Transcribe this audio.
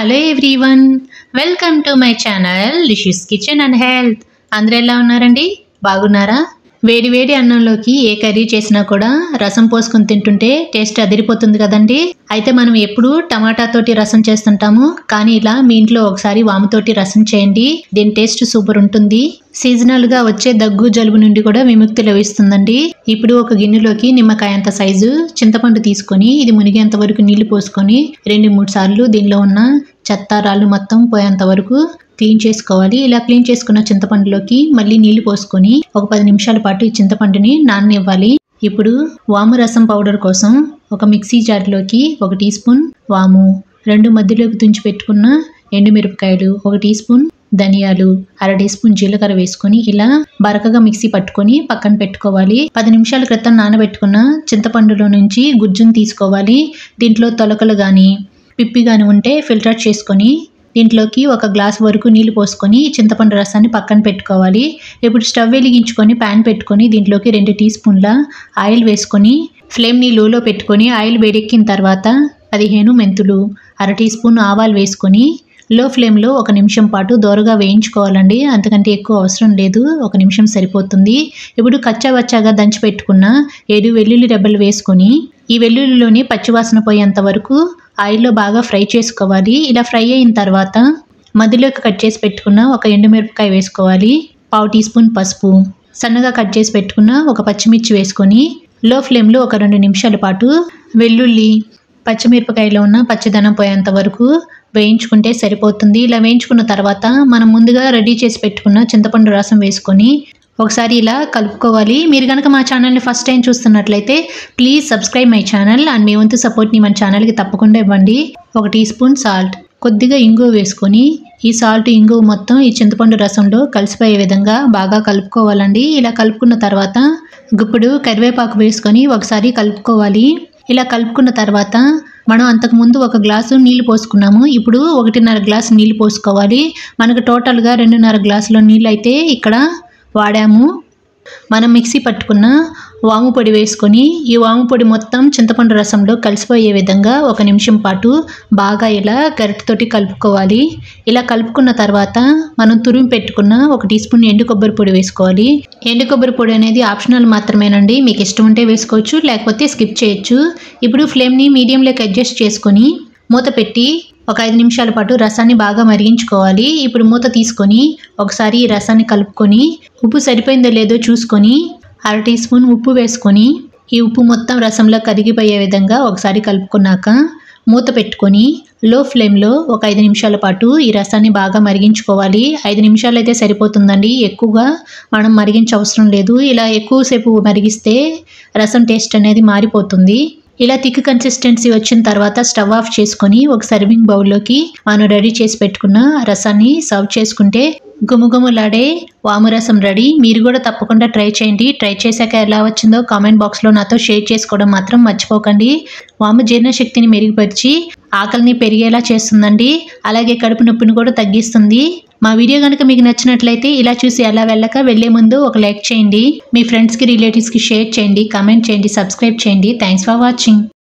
hello everyone welcome to my channel Lishi's kitchen and health అందరూ ఎలా ఉన్నారండి బాగున్నారా వేడి వేడి అన్నంలోకి ఏ కర్రీ చేసినా కూడా రసం పోసుకొని తింటుంటే టేస్ట్ అదిరిపోతుంది కదండి అయితే మనం ఎప్పుడు టమాటా తోటి రసం చేస్తుంటాము కానీ ఇలా మీ ఇంట్లో ఒకసారి వాముతోటి రసం చేయండి దీని టేస్ట్ సూపర్ ఉంటుంది సీజనల్ గా వచ్చే దగ్గు జలుబు నుండి కూడా విముక్తి లభిస్తుందండి ఇప్పుడు ఒక గిన్నెలోకి నిమ్మకాయ అంత సైజు చింతపండు తీసుకొని ఇది మునిగేంత వరకు నీళ్లు పోసుకొని రెండు మూడు సార్లు దీనిలో ఉన్న చెత్త రాళ్ళు మొత్తం పోయేంత వరకు క్లీన్ చేసుకోవాలి ఇలా క్లీన్ చేసుకున్న చింతపండులోకి మళ్ళీ నీళ్లు పోసుకొని ఒక పది నిమిషాల పాటు ఈ చింతపండుని నాననివ్వాలి ఇప్పుడు వాము రసం పౌడర్ కోసం ఒక మిక్సీ జార్లోకి ఒక టీ స్పూన్ వాము రెండు మధ్యలోకి తుంచి పెట్టుకున్న ఎండుమిరపకాయలు ఒక టీ స్పూన్ ధనియాలు అర టీ స్పూన్ జీలకర్ర వేసుకొని ఇలా బరకగా మిక్సీ పట్టుకొని పక్కన పెట్టుకోవాలి పది నిమిషాల క్రితం నానబెట్టుకున్న చింతపండులో నుంచి గుజ్జును తీసుకోవాలి దీంట్లో తొలకలు కానీ పిప్పి కానీ ఉంటే ఫిల్టర్ చేసుకొని దీంట్లోకి ఒక గ్లాస్ వరకు నీళ్లు పోసుకొని చింతపండు రసాన్ని పక్కన పెట్టుకోవాలి ఇప్పుడు స్టవ్ వెలిగించుకొని ప్యాన్ పెట్టుకొని దీంట్లోకి రెండు టీ స్పూన్ల ఆయిల్ వేసుకొని ఫ్లేమ్ని లోలో పెట్టుకొని ఆయిల్ వేడెక్కిన తర్వాత పదిహేను మెంతులు అర టీ స్పూన్ ఆవాలు వేసుకొని లో ఫ్లేమ్లో ఒక నిమిషం పాటు దోరగా వేయించుకోవాలండి అంతకంటే ఎక్కువ అవసరం లేదు ఒక నిమిషం సరిపోతుంది ఇప్పుడు కచ్చావచ్చాగా దంచి పెట్టుకున్న ఏడు వెల్లుల్లి రెబ్బలు వేసుకొని ఈ వెల్లుల్లిలోని పచ్చివాసన పోయేంత వరకు ఆయిల్లో బాగా ఫ్రై చేసుకోవాలి ఇలా ఫ్రై అయిన తర్వాత మధ్యలోకి కట్ చేసి పెట్టుకున్న ఒక ఎండుమిరపకాయ వేసుకోవాలి పావు టీ స్పూన్ పసుపు సన్నగా కట్ చేసి పెట్టుకున్న ఒక పచ్చిమిర్చి వేసుకొని లో ఫ్లేమ్లో ఒక రెండు నిమిషాల పాటు వెల్లుల్లి పచ్చిమిరపకాయలో ఉన్న పచ్చిదనం పోయేంత వరకు వేయించుకుంటే సరిపోతుంది ఇలా వేయించుకున్న తర్వాత మనం ముందుగా రెడీ చేసి పెట్టుకున్న చింతపండు రసం వేసుకొని ఒకసారి ఇలా కలుపుకోవాలి మీరు కనుక మా ఛానల్ని ఫస్ట్ టైం చూస్తున్నట్లయితే please subscribe my channel and మీ వంతు సపోర్ట్ని మన ఛానల్కి తప్పకుండా ఇవ్వండి ఒక టీ స్పూన్ సాల్ట్ కొద్దిగా ఇంగువ వేసుకొని ఈ సాల్ట్ ఇంగువ మొత్తం ఈ చింతపండు రసంలో కలిసిపోయే విధంగా బాగా కలుపుకోవాలండి ఇలా కలుపుకున్న తర్వాత గుప్పుడు కరివేపాకు వేసుకొని ఒకసారి కలుపుకోవాలి ఇలా కలుపుకున్న తర్వాత మనం అంతకుముందు ఒక గ్లాసు నీళ్లు పోసుకున్నాము ఇప్పుడు ఒకటిన్నర గ్లాసు నీళ్లు పోసుకోవాలి మనకు టోటల్గా రెండున్నర గ్లాసుల నీళ్ళు అయితే ఇక్కడ వాడాము మనం మిక్సీ పట్టుకున్న వాము పొడి వేసుకొని ఈ వాము పొడి మొత్తం చింతపండు రసంలో కలిసిపోయే విధంగా ఒక నిమిషం పాటు బాగా ఇలా గరిటతోటి కలుపుకోవాలి ఇలా కలుపుకున్న తర్వాత మనం తురిమి పెట్టుకున్న ఒక టీ స్పూన్ ఎండు కొబ్బరి పొడి వేసుకోవాలి ఎండు కొబ్బరి పొడి అనేది ఆప్షనల్ మాత్రమేనండి మీకు ఇష్టం ఉంటే వేసుకోవచ్చు లేకపోతే స్కిప్ చేయొచ్చు ఇప్పుడు ఫ్లేమ్ని మీడియంలోకి అడ్జస్ట్ చేసుకొని మూత పెట్టి ఒక ఐదు నిమిషాల పాటు రసాన్ని బాగా మరిగించుకోవాలి ఇప్పుడు మూత తీసుకొని ఒకసారి ఈ రసాన్ని కలుపుకొని ఉప్పు సరిపోయిందో లేదో చూసుకొని అర టీ స్పూన్ ఉప్పు వేసుకొని ఈ ఉప్పు మొత్తం రసంలో కరిగిపోయే విధంగా ఒకసారి కలుపుకున్నాక మూత పెట్టుకొని లో ఫ్లేమ్లో ఒక ఐదు నిమిషాల పాటు ఈ రసాన్ని బాగా మరిగించుకోవాలి ఐదు నిమిషాలు అయితే సరిపోతుందండి ఎక్కువగా మనం మరిగించ అవసరం లేదు ఇలా ఎక్కువసేపు మరిగిస్తే రసం టేస్ట్ అనేది మారిపోతుంది ఇలా థిక్ కన్సిస్టెన్సీ వచ్చిన తర్వాత స్టవ్ ఆఫ్ చేసుకొని ఒక సర్వింగ్ బౌల్లోకి మనం రెడీ చేసి పెట్టుకున్న రసాన్ని సర్వ్ చేసుకుంటే గుమగుమలాడే వాము రసం రెడీ మీరు కూడా తప్పకుండా ట్రై చేయండి ట్రై చేశాక ఎలా వచ్చిందో కామెంట్ బాక్స్లో నాతో షేర్ చేసుకోవడం మాత్రం మర్చిపోకండి వాము జీర్ణశక్తిని మెరుగుపరిచి ఆకలిని పెరిగేలా చేస్తుందండి అలాగే కడుపు నొప్పిని కూడా తగ్గిస్తుంది మా వీడియో కనుక మీకు నచ్చినట్లయితే ఇలా చూసి ఎలా వెళ్ళక వెళ్లే ముందు ఒక లైక్ చేయండి మీ ఫ్రెండ్స్కి రిలేటివ్స్కి షేర్ చేయండి కామెంట్ చేయండి సబ్స్క్రైబ్ చేయండి థ్యాంక్స్ ఫర్ వాచింగ్